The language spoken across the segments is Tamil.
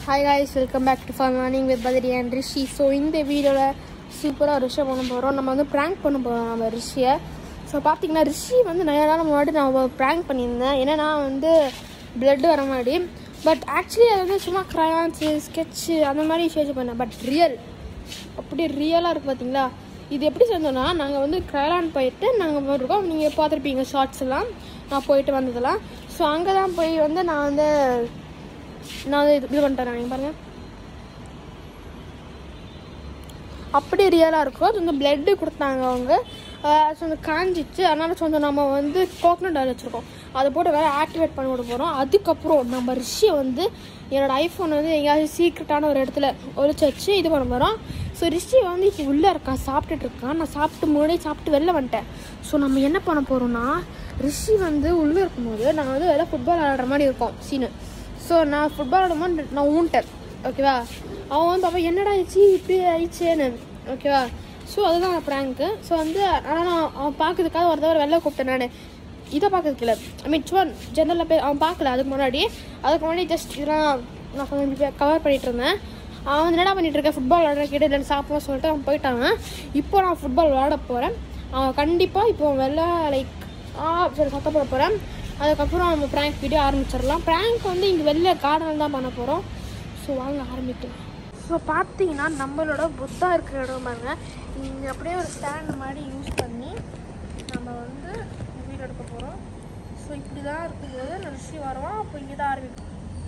Hi guys welcome back to for morning with Badri and Rishi so இந்த வீடியோவில் சூப்பராக ஒரு விஷயம் பண்ண போகிறோம் நம்ம வந்து ப்ராங்க் பண்ண போகிறோம் நம்ம ரிஷியை ஸோ பார்த்தீங்கன்னா ரிஷி வந்து நிறைய நாள் முன்னாடி நான் ப்ராங்க் பண்ணியிருந்தேன் ஏன்னா வந்து பிளட் வர மாதிரி பட் ஆக்சுவலி அது வந்து சும்மா க்ரையான்ஸு ஸ்கெட்சு அந்த மாதிரி விஷயம் பண்ணேன் பட் ரியல் அப்படியே ரியலாக இருக்குது பார்த்தீங்களா இது எப்படி செஞ்சோன்னா நாங்கள் வந்து க்ரைலான் போயிட்டு நாங்கள் போட்டிருக்கோம் நீங்கள் பார்த்துருப்பீங்க ஷார்ட்ஸ் எல்லாம் நான் போயிட்டு வந்ததெல்லாம் ஸோ அங்கே தான் போய் வந்து நான் வந்து நான் வந்து இது இது பண்ணிட்டேன் நீங்கள் பாருங்கள் அப்படி ரியலாக இருக்கும் அது வந்து பிளட்டு கொடுத்தாங்க அவங்க ஸோ வந்து காஞ்சிச்சு அதனால கொஞ்சம் நம்ம வந்து கோகனட் ஆயில் வச்சுருக்கோம் அதை போட்டு வேறு ஆக்டிவேட் பண்ணி விட போகிறோம் அதுக்கப்புறம் நம்ம ரிஷியை வந்து என்னோடய ஐஃபோன் வந்து எங்கேயாவது சீக்ரெட்டான ஒரு இடத்துல ஒழிச்சு வச்சு இது பண்ண போகிறோம் ஸோ ரிஷி வந்து இப்போ உள்ளே இருக்கான் சாப்பிட்டுட்டு இருக்கான் நான் சாப்பிட்டு முன்னாடி சாப்பிட்டு வெளில வந்துட்டேன் ஸோ நம்ம என்ன பண்ண போகிறோம்னா ரிஷி வந்து உள்ளே இருக்கும்போது நான் வந்து வெளில ஃபுட்பால் விளாடுற மாதிரி இருக்கும் சீனு ஸோ நான் ஃபுட்பால் விளாடும்போது நான் ஊன்ட்டேன் ஓகேவா அவன் வந்து அப்போ என்னடா ஆயிடுச்சு இப்படி ஆயிடுச்சேன்னு ஓகேவா ஸோ அதுதான் ப்ராங்க்கு ஸோ வந்து ஆனால் நான் அவன் பார்க்கறதுக்காக ஒரு தடவை வெளில கூப்பிட்டேன் நான் இதை பார்க்கறதுக்கு இல்லை ஐ மீன் சுவன் ஜெனரலில் போய் அவன் பார்க்கல அதுக்கு முன்னாடி அதுக்கு முன்னாடி ஜஸ்ட் இதெல்லாம் நான் கொஞ்சம் கவர் பண்ணிட்டு இருந்தேன் அவன் வந்து என்னடா பண்ணிட்டு இருக்கேன் ஃபுட்பால் விளாட கேட்டு இல்லை சாப்பிட சொல்லிட்டு அவன் போயிட்டாங்க இப்போ நான் ஃபுட்பால் விளாட போகிறேன் அவன் கண்டிப்பாக இப்போ வெளில லைக் ஆ சரி சத்த போட போகிறேன் அதுக்கப்புறம் நம்ம ப்ராங்க் வீடியோ ஆரம்பிச்சிடலாம் ப்ராங்க் வந்து இங்கே வெளில கார்டனில் தான் பண்ண போகிறோம் ஸோ வாங்க ஆரம்பிக்கலாம் ஸோ பார்த்தீங்கன்னா நம்மளோட புத்தா இருக்கிற இடம் பாருங்க இங்கே அப்படியே ஒரு ஸ்டாண்ட் மாதிரி யூஸ் பண்ணி நம்ம வந்து வீடியோ எடுக்க போகிறோம் ஸோ இப்படி தான் இருக்கும்போது நினச்சி வரோம் அப்போ இங்கே தான் ஆரம்பிக்கும்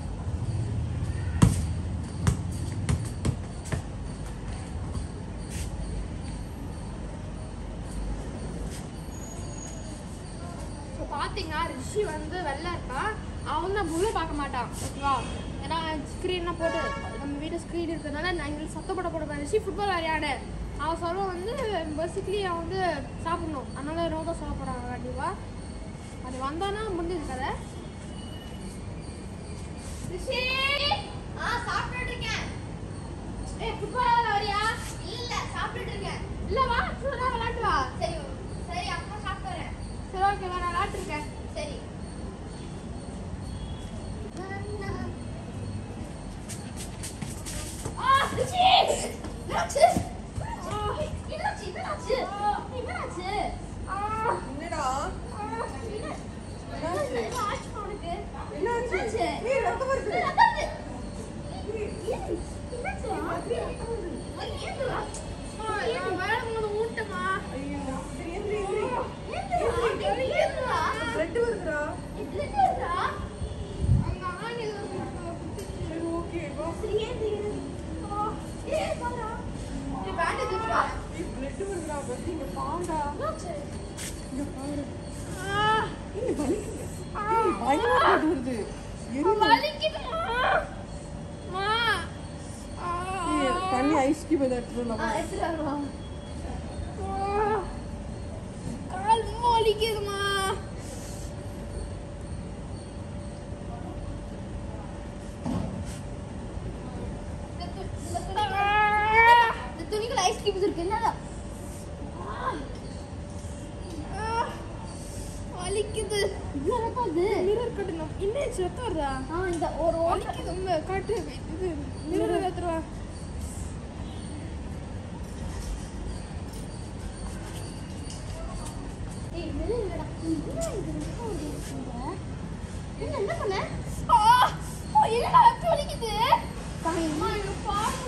ஸோ பார்த்தீங்கன்னா ரிஷி வந்து வெளில இருக்கான் அவன் தான் புல்ல பார்க்க மாட்டான் ஓகேவா ஏன்னா ஸ்க்ரீன்லாம் போட்டு நம்ம வீட்டு ஸ்க்ரீன் இருக்கிறதுனால நான் எங்களுக்கு சத்தப்பட போட ரிஷி ஃபுட்பால் விளையாடு அவன் சொல்லுவான் வந்து பேசிக்கலி அவன் வந்து சாப்பிடணும் அதனால நோ தான் சொல்ல போகிறான் கண்டிப்பாக அது வந்தானா முடிஞ்சது கதை ரிஷி ஆ சாப்பிட்டுட்டு இருக்கேன் ஏ ஃபுட்பால் வரியா இல்ல சாப்பிட்டுட்டு இருக்கேன் இல்லை வா சூடாக விளாட்டு வா சரி சரி அம்மா சாப்பிட்டு வரேன் சரி ஓகே வா நான் விளாட்டுருக்கேன் சரி ஆ ரிஷி என்னாச்சு என்னாச்சு என்னாச்சு என்னாச்சு ஆ என்னடா என்னாச்சு ஆச்சு உனக்கு என்னாச்சு? என்னாச்சு ஏய், ரத்தம் வருது. ரத்தம் வருது. ஏய், என்னாச்சு அது ஏந்துடா நான் விளையாடும் போது ஊட்டமா ஐயோ சரி எந்திரி எந்திரி ஏந்துடா ஏந்துடா பிளட் வருதுடா இதுல ஏந்துடா அங்கே ஆணி சரி ஓகே வா சரி ஏந்து ஆ ஏய் பாரா நீ பேண்ட் தூக்குடா ஏய் பிளட் வருதுடா பத்தி இங்க பாண்டா என்னாச்சு இங்க பாரு ஏய் வலிக்குது ஏய் பயமா blood வருது எரியுது. வலிக்குதுமா மா ஏய் தண்ணி ஐஸ் கியூப் ஏதாவது எடுத்துட்டு ஆ வரலாமா? எடுத்துட்டு வரலாம் கால் ரொம்ப வலிக்குதுமா இந்த து- இந்த துணிக்குள்ள இந்த துணிக்குள்ள ஐஸ் கியூப்ஸ் இருக்கு என்னடா வலிக்குது இவ்வளோ ரத்தம் அது மிரர் கட்டணும் இன்னும் செத்து வருதா ஆ இந்த ஒரு ஓட்டை வலிக்குது ரொம்ப காட்டு இது மிரர் எடுத்துருவா ஏய் வெளிய இல்லடா என்ன இது ரத்தம் வருது இங்க? என்ன என்ன பண்ண ஆ ஆ, என்னடா ரத்தம் வலிக்குது அம்மா எனக்கு பாரு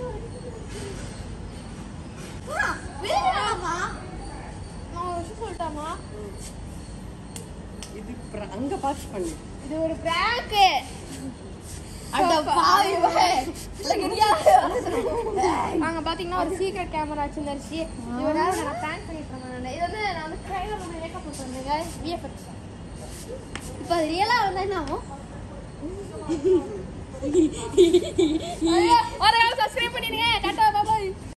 வெளியடாமா நான் ஒரு விஷயம் சொல்லட்டாமா இது பிர- அங்க பாஸ் பண்ணு இது ஒரு பிராங்க் அட பாவி நாங்க பாத்தீங்கன்னா ஒரு சீக்ரெட் கேமரா வச்சிருந்தாச்சு இவரால நான் பிராங்க் பண்ணிட்டு இருந்தேன் நானு. இது வந்து நான் வந்து ட்ரைலர் வந்து மேக்கப் போட்டுருந்தேன் விஎஃப்எக்ஸ் இப்ப அது ரியலா வந்தா என்ன ஆகும் ஒரு சப்ஸ்கிரைப் பண்ணிடுங்க டாட்டா பாபாய்